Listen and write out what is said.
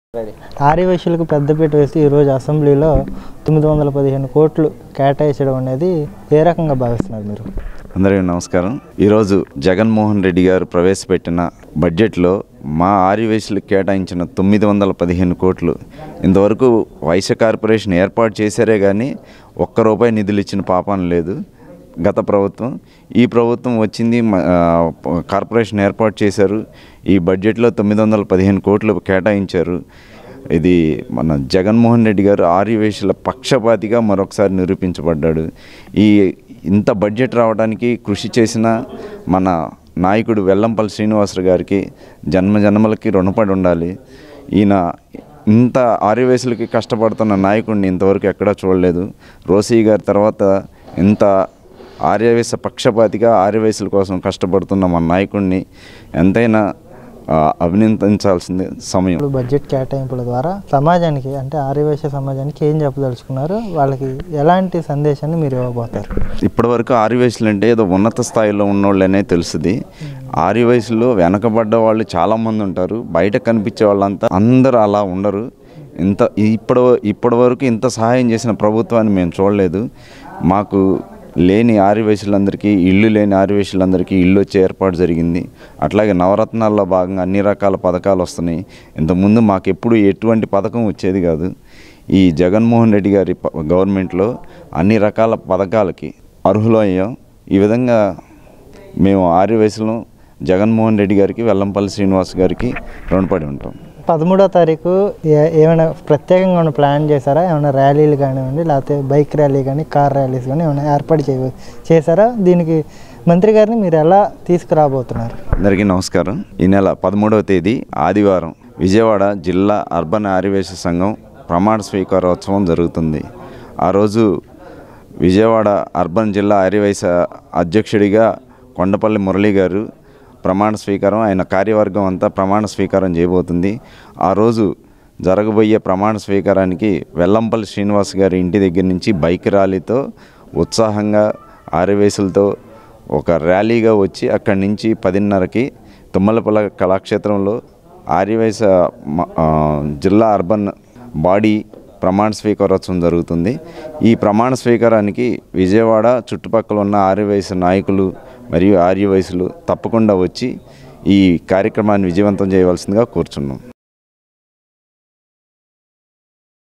ఆర్యవైశ్యులకు పెద్దపీట వేసి ఈరోజు అసెంబ్లీలో తొమ్మిది వందల పదిహేను కోట్లు కేటాయించడం అనేది ఏ రకంగా భావిస్తున్నారు మీరు అందరికీ నమస్కారం ఈరోజు జగన్మోహన్ రెడ్డి గారు ప్రవేశపెట్టిన బడ్జెట్లో మా ఆర్యవయసులకు కేటాయించిన తొమ్మిది వందల పదిహేను కోట్లు ఇంతవరకు వైశ్య కార్పొరేషన్ ఏర్పాటు చేశారే కానీ ఒక్క రూపాయి నిధులు ఇచ్చిన పాపాన లేదు గత ప్రభుత్వం ఈ ప్రభుత్వం వచ్చింది మ- ఆ, కార్పొరేషన్ ఏర్పాటు చేశారు ఈ బడ్జెట్లో తొమ్మిది వందల పదిహేను కోట్లు కేటాయించారు ఇది మన జగన్మోహన్ రెడ్డి గారు ఆర్యవేశుల పక్షపాతిగా మరొకసారి నిరూపించబడ్డాడు ఈ ఇంత బడ్జెట్ రావడానికి కృషి చేసిన మన నాయకుడు వెల్లంపల్లి శ్రీనివాసరావు గారికి జన్మ జన్మలకి రుణపడి ఉండాలి ఈయన ఇంత ఆర్యవేశులకి కష్టపడుతున్న నాయకుడిని ఇంతవరకు ఎక్కడా చూడలేదు రోసీ గారి తర్వాత ఇంత ఆర్యవేశ పక్షపాతిగా ఆర్యవేశుల కోసం కష్టపడుతున్న మన నాయకుడిని ఎంతైనా ఆ, అభినందించాల్సింది సమయం ఇప్పుడు బడ్జెట్ కేటాయింపుల ద్వారా సమాజానికి అంటే ఆర్యవైశ్య సమాజానికి ఏం చెప్పదలుచుకున్నారు వాళ్ళకి ఎలాంటి సందేశాన్ని మీరు ఇవ్వబోతారు ఇప్పటివరకు ఆర్యవయసులు అంటే ఏదో ఉన్నత స్థాయిలో ఉన్నోళ్ళనే తెలుస్తుంది ఆర్యవయసులో వెనకబడ్డ వాళ్ళు చాలామంది ఉంటారు బయట కనిపించే వాళ్ళంతా అందరూ అలా ఉండరు ఇంత ఇప్పటి ఇప్పటి వరకు ఇంత సహాయం చేసిన ప్రభుత్వాన్ని మేము చూడలేదు మాకు లేని ఆర్యవయసులందరికీ ఇల్లు లేని ఆర్యవయసులందరికీ ఇల్లు వచ్చే ఏర్పాటు జరిగింది అట్లాగే నవరత్నాల్లో భాగంగా అన్ని రకాల పథకాలు వస్తున్నాయి ఇంతకుముందు మాకు ఎప్పుడు ఎటువంటి పథకం వచ్చేది కాదు ఈ జగన్మోహన్ రెడ్డి గారి ప- గవర్నమెంట్లో అన్ని రకాల పథకాలకి అర్హులయ్యాం ఈ విధంగా మేము ఆర్య వయసులో జగన్మోహన్ రెడ్డి గారికి వెల్లంపల్లి శ్రీనివాస్ గారికి రుణపడి ఉంటాం పదమూడో తారీఖు ఏ- ఏమైనా ప్రత్యేకంగా ఏమైనా ప్లాన్ చేశారా ఏమైనా ర్యాలీలు కానివ్వండి లేకపోతే బైక్ ర్యాలీ కానీ కార్ ర్యాలీస్ కానీ ఏమైనా ఏర్పాటు చే చేశారా దీనికి మంత్రి గారిని మీరు ఎలా తీసుకురాబోతున్నారు అందరికీ నమస్కారం ఈ నెల పదమూడవ తేదీ ఆదివారం విజయవాడ జిల్లా అర్బన్ ఆర్యవేశ సంఘం ప్రమాణ స్వీకారోత్సవం జరుగుతుంది ఆ రోజు విజయవాడ అర్బన్ జిల్లా ఆర్యవైశ్య అధ్యక్షుడిగా కొండపల్లి మురళి గారు ప్రమాణ స్వీకారం ఆయన కార్యవర్గం అంతా ప్రమాణ స్వీకారం చేయబోతుంది ఆ రోజు జరగబోయే ప్రమాణ స్వీకారానికి వెల్లంపల్లి శ్రీనివాస్ గారి ఇంటి దగ్గర నుంచి బైక్ ర్యాలీతో ఉత్సాహంగా ఆర్యవేసులతో ఒక ర్యాలీగా వచ్చి అక్కడి నుంచి పదిన్నరకి తుమ్మలపల్ల కళాక్షేత్రంలో ఆర్యవైశ్య మ- ఆ, జిల్లా అర్బన్ బాడీ ప్రమాణ స్వీకారోత్సవం జరుగుతుంది ఈ ప్రమాణ స్వీకారానికి విజయవాడ చుట్టుపక్కల ఉన్న ఆర్యవయసు నాయకులు మరియు ఆర్యవయసులు తప్పకుండా వచ్చి ఈ కార్యక్రమాన్ని విజయవంతం చేయవలసిందిగా కోరుచున్నాం